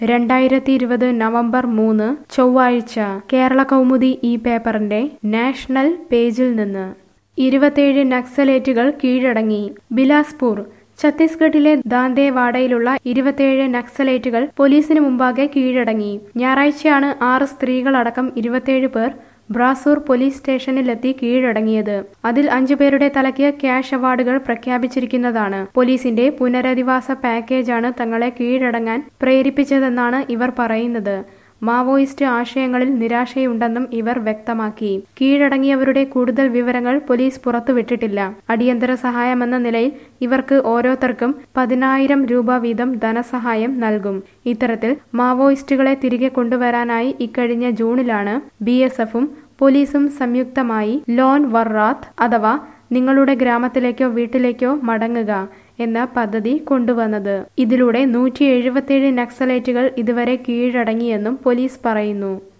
രണ്ടായിരത്തി ഇരുപത് നവംബർ മൂന്ന് ചൊവ്വാഴ്ച കേരള കൗമുദി ഈ പേപ്പറിന്റെ നാഷണൽ പേജിൽ നിന്ന് ഇരുപത്തേഴ് നക്സലേറ്റുകൾ കീഴടങ്ങി ബിലാസ്പൂർ ഛത്തീസ്ഗഡിലെ ദാന്തേവാഡയിലുള്ള ഇരുപത്തേഴ് നക്സലേറ്റുകൾ പോലീസിന് മുമ്പാകെ കീഴടങ്ങി ഞായറാഴ്ചയാണ് ആറ് സ്ത്രീകളടക്കം ഇരുപത്തേഴ് പേർ ബ്രാസൂർ പോലീസ് സ്റ്റേഷനിലെത്തി കീഴടങ്ങിയത് അതിൽ അഞ്ചുപേരുടെ തലയ്ക്ക് ക്യാഷ് അവാർഡുകൾ പ്രഖ്യാപിച്ചിരിക്കുന്നതാണ് പോലീസിന്റെ പുനരധിവാസ പാക്കേജാണ് തങ്ങളെ കീഴടങ്ങാൻ പ്രേരിപ്പിച്ചതെന്നാണ് ഇവർ പറയുന്നത് മാവോയിസ്റ്റ് ആശയങ്ങളിൽ നിരാശയുണ്ടെന്നും ഇവർ വ്യക്തമാക്കി കീഴടങ്ങിയവരുടെ കൂടുതൽ വിവരങ്ങൾ പോലീസ് പുറത്തുവിട്ടിട്ടില്ല അടിയന്തര സഹായമെന്ന നിലയിൽ ഇവർക്ക് ഓരോരുത്തർക്കും പതിനായിരം രൂപ വീതം ധനസഹായം നൽകും ഇത്തരത്തിൽ മാവോയിസ്റ്റുകളെ തിരികെ കൊണ്ടുവരാനായി ഇക്കഴിഞ്ഞ ജൂണിലാണ് ബി എസ് എഫും പോലീസും സംയുക്തമായി ലോൺ വർറാത്ത് അഥവാ നിങ്ങളുടെ ഗ്രാമത്തിലേക്കോ വീട്ടിലേക്കോ മടങ്ങുക എന്ന പദ്ധതി കൊണ്ടുവന്നത് ഇതിലൂടെ നൂറ്റി എഴുപത്തിയേഴ് നക്സലേറ്റുകൾ ഇതുവരെ കീഴടങ്ങിയെന്നും പോലീസ് പറയുന്നു